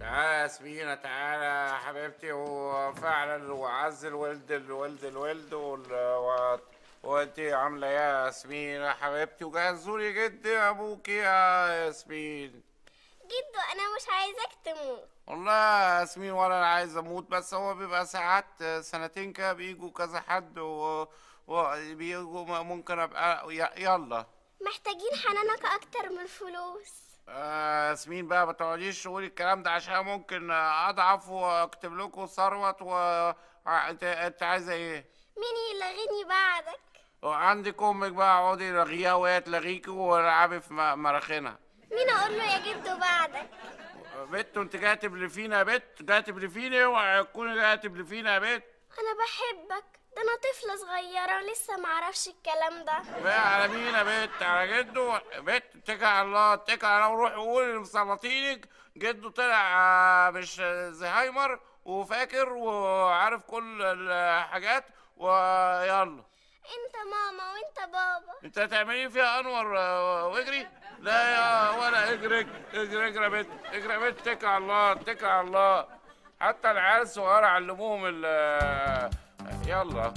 تعالى يا سمينة تعالى يا حبيبتي وفعلا وعز الولد الولد الولد وال... و... وانت عاملة ايه يا ياسمين يا حبيبتي وجهزولي جدي ابوكي يا ياسمين جدو انا مش عايزاك تموت والله يا ياسمين ولا انا عايز اموت بس هو بيبقى ساعات سنتين كده بيجوا كذا حد و... وبيجوا ممكن ابقى ي... يلا محتاجين حنانك اكتر من الفلوس آه، ياسمين بقى ما تقعديش تقولي الكلام ده عشان ممكن اضعف واكتب لكم ثروت و ع- انت انت عايزه ايه؟ مين يلغيني بعدك وعندك امك بقى اقعدي لغيها وهي تلغيكي والعبي في م- مراخينها مين اقول له يا جدو بعدك بت انت جايه تبلفينا يا بت جايه تبلفيني اوعي تكوني جايه تبلفينا يا بت انا بحبك ده انا طفلة صغيرة لسه معرفش الكلام ده بقى على مين يا بت على جده بت اتكل على الله اتكل على الله وروحي قولي لمسلطينك جده طلع آه، مش زهايمر وفاكر وعارف كل الحاجات ويلا انت ماما وانت بابا انت هتعملي فيها انور آه، واجري لا يا ولا اجري اجري اجري يا بت اجري يا بت اتكل على الله اتكل على الله حتى العيال الصغيره علموهم ال آه، يلا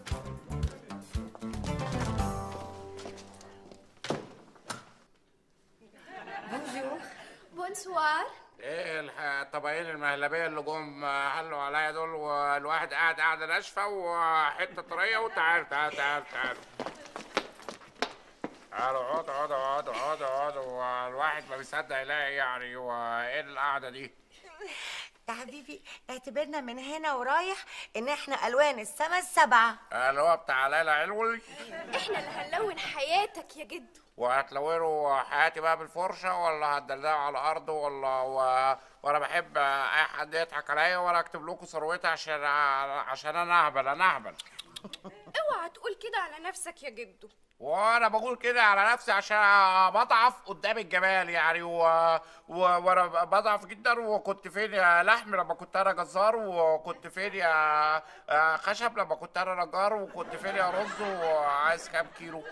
بونسوار ايه الح- الطبقين المهلبيه اللي جم حلوا عليا دول والواحد قاعد قاعده ناشفه وحته طريه وتعال تعال تعال تعال تعالوا اقعدوا اقعدوا اقعدوا اقعدوا اقعدوا والواحد ما بيصدق يلاقي يعني هو ايه القعده دي يا حبيبي اعتبرنا من هنا ورايح ان احنا الوان السما السبعه اللي هو بتاع ليلى علوي احنا اللي هنلون حياتك يا جدو وهتلونوا حياتي بقى بالفرشه ولا هتدلعوا على الارض ولا و... وانا بحب اي حد يضحك عليا ولا اكتب لكم ثروتي عشان عشان انا اهبل انا اهبل اوعى تقول كده على نفسك يا جدو وانا بقول كده على نفسي عشان بضعف قدام الجمال يعني و... و... وانا بضعف جدا وكنت فين يا لحم لما كنت انا جزار وكنت فين يا آه، خشب لما كنت انا نجار وكنت فين يا رز وعايز كام كيلو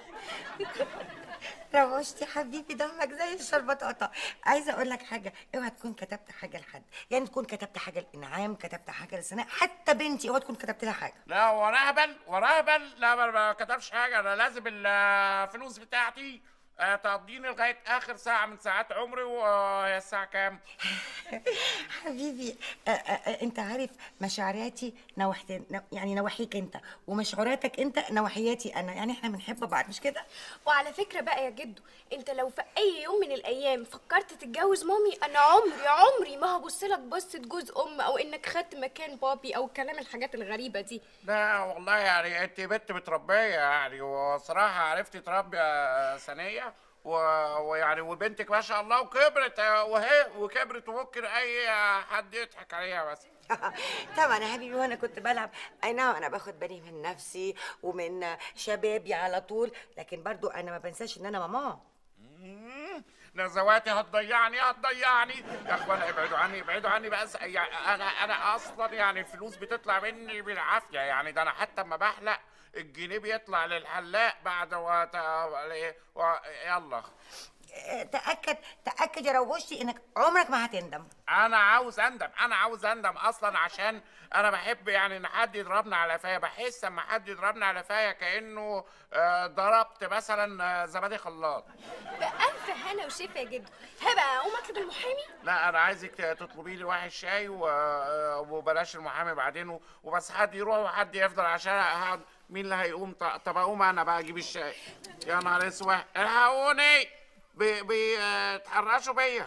روشتي حبيبي دمك زي الشربطاطه عايزه اقول لك حاجه اوعى تكون كتبت حاجه لحد يعني تكون كتبت حاجه لانعام كتبت حاجه لسناء حتى بنتي اوعى تكون كتبت لها حاجه لا وانا اهبل وانا اهبل لا ما- ما كتبش حاجه انا لازم الفلوس بتاعتي آه، تقضيني لغايه اخر ساعه من ساعات عمري وهي الساعه كام حبيبي آه، آه، آه، انت عارف مشاعراتي نوحت نو- يعني نواحيك انت ومشعوراتك انت نواحياتي انا يعني احنا بنحب بعض مش كده وعلى فكرة بقى يا جدو انت لو في اي يوم من الايام فكرت تتجوز مامي انا عمري عمري ما هبص لك بصة جوز ام او انك خدت مكان بابي او كلام الحاجات الغريبة دي لا والله يعني انت بنت متربيه يعني وصراحه عرفتي تربي يا ثانيه و... ويعني وبنتك ما شاء الله وكبرت آه، وهي وكبرت وممكن اي حد يضحك عليها بس طبعا يا حبيبي وانا كنت بلعب اي نعم انا باخد بالي من نفسي ومن شبابي على طول لكن برضو انا ما بنساش ان انا ماما نزواتي هتضيعني هتضيعني يا اخوانا ابعدوا عني ابعدوا عني بس يعني انا انا اصلا يعني الفلوس بتطلع مني بالعافيه يعني ده انا حتى اما بحلق الجنيه بيطلع للحلاق بعد وت... و... يلا آه، تاكد تاكد يا روشتي انك عمرك ما هتندم انا عاوز اندم انا عاوز اندم اصلا عشان انا بحب يعني ان حد يضربنا على قفايا بحس اما حد يضربنا على قفايا كانه آه، ضربت مثلا آه، زبادي خلاط بألف هنا وشفا يا جدو هبقى اقوم اطلب المحامي لا انا عايزك تطلبي لي واحد شاي و... وبلاش المحامي بعدين و- وبس حد يروح وحد يفضل عشان هقعد مين اللي هيقوم ط- طب اقوم انا بقى اجيب الشاي يا نهار اسود الحقوني بيتحرشوا بيا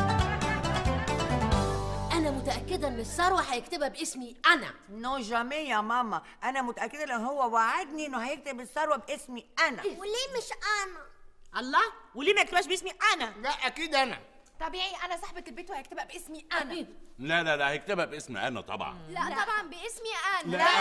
انا متاكده ان الثروه هيكتبها باسمي انا نو جامي يا ماما انا متاكده ان هو وعدني انه هيكتب الثروه باسمي انا وليه مش انا الله وليه ما يكتبهاش باسمي انا لا اكيد انا طبيعي انا صاحبة البيت وهيكتبها باسمي انا لا لا لا هيكتبها باسمي انا طبعا لا طبعا باسمي انا لا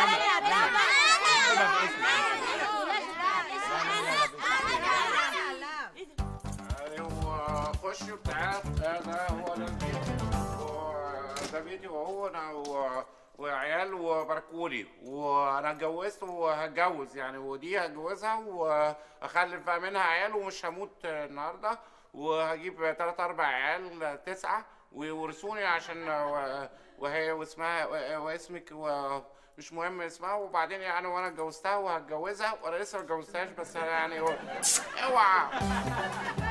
ايوه خشوا تعال ده ده هو ده البيت وده بيتي وهو انا و- وعيال وباركولي وانا اتجوزت وهتجوز يعني ودي هتجوزها واخلف بقى منها عيال ومش هموت النهارده وهجيب تلات اربع عيال تسعه ويورثوني عشان و- وهي واسمها و- واسمك و- مش مهم اسمها وبعدين يعني وانا اتجوزتها وهتجوزها وانا لسه ما اتجوزتهاش بس أنا يعني اوعى